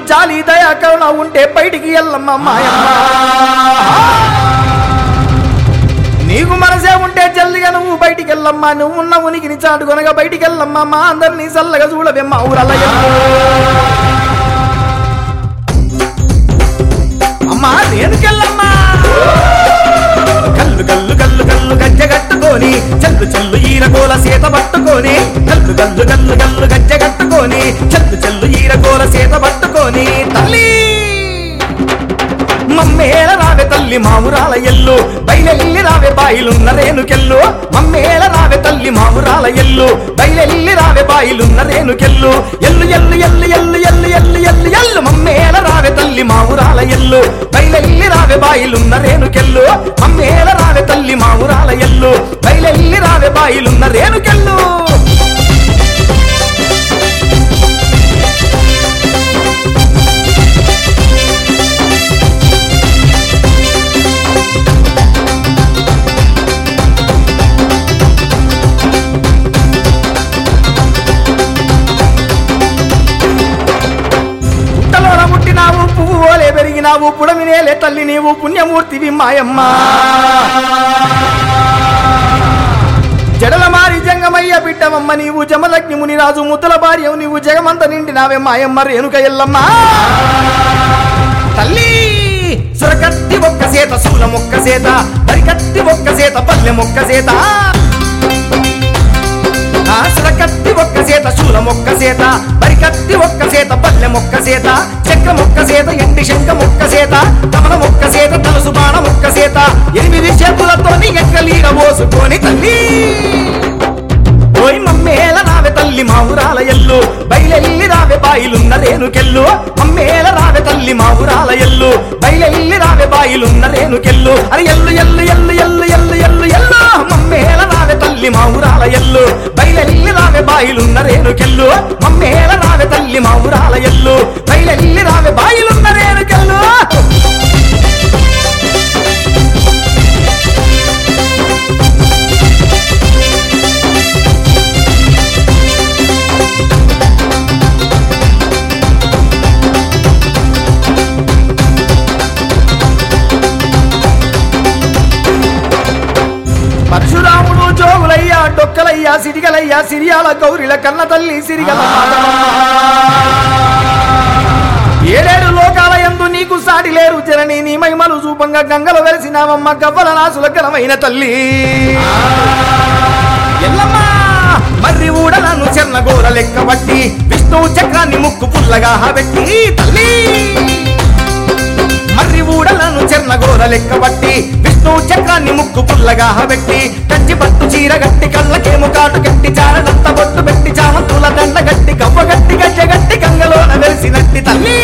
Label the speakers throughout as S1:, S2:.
S1: జాలి దయా కరుణ ఉంటే బయటికి వెళ్ళమ్మ మాయమ్మ నీకు మనసే ఉంటే జల్దిగా నువ్వు బయటికి వెళ్ళమ్మా నువ్వు ఉన్న ఉనికిని చాటుకొనగా బయటికి వెళ్ళమ్మా మా అందరినీ చల్లగా చూడవేమ్మా ఊరల్ల అమ్మా దేనికెళ్ళమ్మా కల్లు కల్లు కల్లు కల్లు గజ్జె కట్టుకొని చెల్లు చెల్లు ఈరగోల సీత పట్టుకొని కల్లు కల్లు కల్లు కల్లు గజ్జె కట్టుకొని చెల్లు చెల్లు ఈరగోల సీత పట్టుకొని తల్లి మమ్మేల రావే తల్లి మావురాల ఎల్లు బయలెల్లి రావే బాయిలున్న రేణుకెల్లు మమ్మేల రావే తల్లి మావురాల ఎల్లు బయలెల్లి రావే బాయిలున్న రేణుకెల్లు ఎల్లు ఎల్లు ఎల్లు ఎల్లు ఎల్లు ఎల్లు ఎల్లు ఎల్లు మమ్మేల రావే తల్లి మావురాల ఎల్లు బయలెల్లి రావే బాయిలున్న రేణుకెల్లు మమ్మేల రావే తల్లి మావురాల ఎల్లు బయలెల్లి రావే బాయిలున్న రేణుకెల్లు పుట్టలోన పుట్టినావు పువ్వు ఓలే పెరిగినావు పుడమినేలే తల్లి నీవు పుణ్యమూర్తివి మాయమ్మ జడల మారి జంగమయ్య బిడ్డవమ్మ నీవు జమలగ్ని మునిరాజు ముద్దల భార్యవు నీవు జగమంత నిండినావే మాయమ్మ రేణుక ఎల్లమ్మ తల్లి సురకత్తి ఒక్క సేత శూల మొక్క సేత బరికత్తి ఒక్క సేత పల్లె మొక్క సేత ఆసరకత్తి ఒక్క సేత శూల మొక్క సేత బరికత్తి ఒక్క సేత పల్లె మొక్క సేత చక్ర మొక్క సేత ఎండి శంఖ మొక్క సేత కమల మొక్క సేత తలసు బాణ మొక్క సేత ఎనిమిది చేతులతోని ఎక్కలీర పోసుకొని తల్లి ఓయ్ మమ్మేల రావే తల్లి మావురాల ఎల్లు బయలెల్లి రావే బాయిలున్న రేణుకెల్లు మమ్మేల రావే తల్లి మావురాల ఎల్లు బయలెల్లి రావే బాయిలున్న రేణుకెల్లు అరే ఎల్లు ఎల్లు ఎల్లు ఎల్లు ఎల్లు ఎల్లు ఎల్లు మమ్మేల రావే తల్లి మావురాల ఎల్లు బయలెల్లి రావే బాయిలున్న రేణుకెల్లు మమ్మేల రావే తల్లి మావురాల ఎల్లు బయలెల్లి రావే బాయిలున్న రేణుకెల్లు పరశురాముడు జోగులయ్యా డొక్కలయ్యా సిరిగలయ్యా సిరియాల గౌరిల కన్న తల్లి సిరిగల ఏడేడు లోకాల యందు నీకు సాటి లేరు జనని నీ మహిమలు చూపంగా గంగలు వెలిసినావమ్మ గవ్వల నాసుల ఘనమైన తల్లి ఎల్లమ్మ మర్రి ఊడలను చెర్ల గోర లెక్క బట్టి విష్ణువు చక్రాన్ని ముక్కు పుల్లగా పెట్టి తల్లి మర్రి ఊడలను చెర్ల గోర లెక్క బట్టి విష్ణు చక్రాన్ని ముక్కు పుల్లగా పెట్టి కంచి పట్టు చీర గట్టి కళ్ళకేము కాటు గట్టి చారడంత బొట్టు పెట్టి చామతుల దండ గట్టి కవ్వ గట్టి గజ్జ గట్టి గంగలోన వెలిసినట్టి తల్లి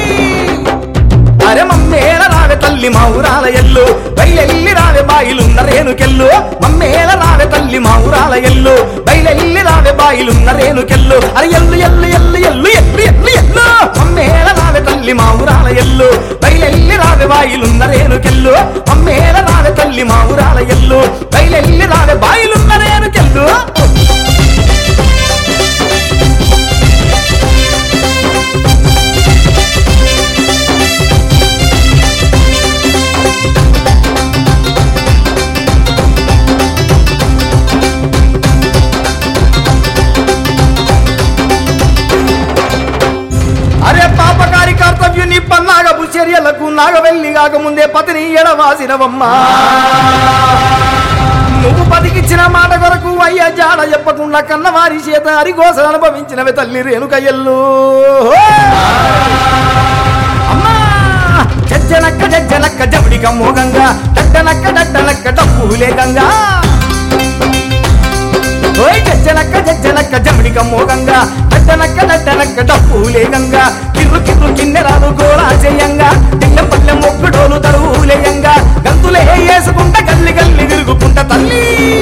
S1: అరే మమ్మేల రావే తల్లి మా ఊరాల ఎల్లు బయలెల్లి రావే బాయిలున్న రేణుకెల్లు మమ్మేల రావే తల్లి మా ఊరాల ఎల్లు బయలెల్లి రావే బాయిలున్న రేణుకెల్లు అరే ఎల్లు ఎల్లు ఎల్లు ఎల్లు ఎల్లు ఎల్లు ఎల్లు మమ్మేల రావే తల్లి మా ఊరాల ఎల్లు బయలెల్లి రావే బాయిలున్న రేణుకెల్లు మమ్మేల రావే తల్లి మా ఊరాల ఎల్లు బయలెల్లి రావే బాయిలున్న రేణుకెల్లు అరే పాపకారి కర్తవ్యం నీ పన్నాగపు చర్యలకు నాగవెల్లి కాకముందే పతిని ఎడవాసినవమ్మా నువ్వు పతికిచ్చిన మాట కొరకు అయ్యా జాడ చెప్పకుండా కన్నవారి చేత అరిగోస అనుభవించినవి తల్లి రేణుకయ్యల్లు అమ్మా జజ్జనక్క జజ్జనక్క జబడిక మోగంగా డడ్డనక్క డడ్డనక్క డబ్బులే గంగా ఓయ్ జజ్జనక్క జజ్జనక్క జమిడిక మోగంగా దడ్డనక్క దడ్డనక్క డప్పులే గంగా కిర్రు కిర్రు కిన్నెరాలు గోళా చేయంగా దిల్లెం పల్లెం మొక్కుడోలు తరువులేయంగా గంతులే వేసుకుంట గల్లి గల్లి తిరుగుకుంట తల్లి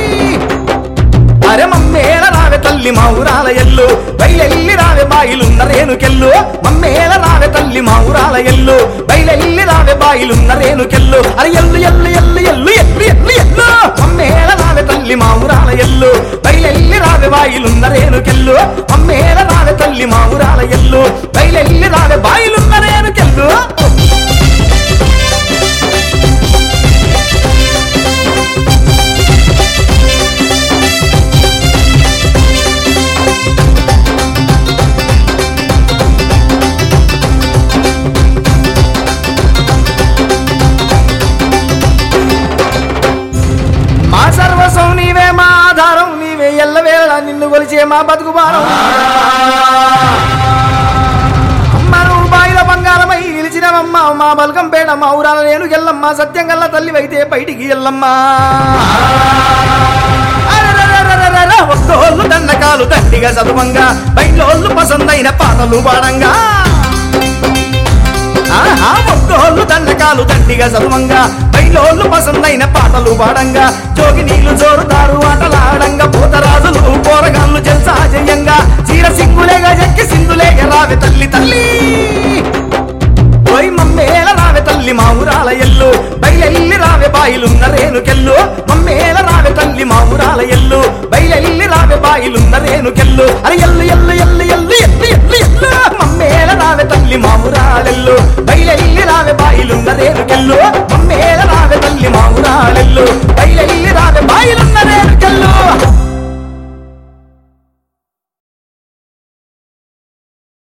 S1: అరే మమ్మేల రావే తల్లి మా ఊరాల ఎల్లు బయలెల్లి రావే బాయిలున్న రేణుకెల్లు మమ్మేల రావే తల్లి మా ఊరాల ఎల్లు బయలెల్లి రావే బాయిలున్న రేణుకెల్లు అరే ఎల్లు ఎల్లు ఎల్లు ఎల్లు ఎల్లు ఎల్లు ఎల్లు మమ్మేల రావే తల్లి మా ఊరాల ఎల్లు బయలెల్లి రావే బాయిలున్న రేణుకెల్లు మమ్మేల రావే తల్లి మా ఊరాల ఎల్లు బయలెల్లి రావే బాయిలున్న ఎల్లమ్మ మా బల్గం పేడ మా ఊరాల నేను ఎల్లమ్మ సత్యం గల్ల తల్లి అయితే బయటికి ఎల్లమ్మా అరెరెరెరెరెరె, ఒక్కోళ్ళు దండకాలు దండిగా చదువంగా బయటోళ్ళు పసందైన పాటలు పాడంగా ఆహా, ఒక్కోళ్ళు దండకాలు దండిగా చదువంగా బయటోళ్ళు పసందైన పాటలు పాడంగా జోగి నీళ్లు జోరుతారు ఆటలాడంగా పోతరాజులు పోరగాళ్ళు జల్సా జయంగా చీర సింగులేగా జక్కి సింధులేగా రావే తల్లి తల్లి ఓయ్ మమ్మేల రావే తల్లి మా ఊరాల ఎల్లు బయలెల్లి రావే బాయిలున్న రేణుకెల్లు మమ్మేల రావే తల్లి మా ఊరాల ఎల్లు బయలెల్లి రావే బాయిలున్న రేణుకెల్లు అరే ఎల్లు ఎల్లు ఎల్లు ఎల్లు ఎల్లు ఎల్లు ఎల్లు మమ్మేల రావే తల్లి మా ఊరాలెల్లు బయలెల్లి రావే బాయిలున్న రేణుకెల్లు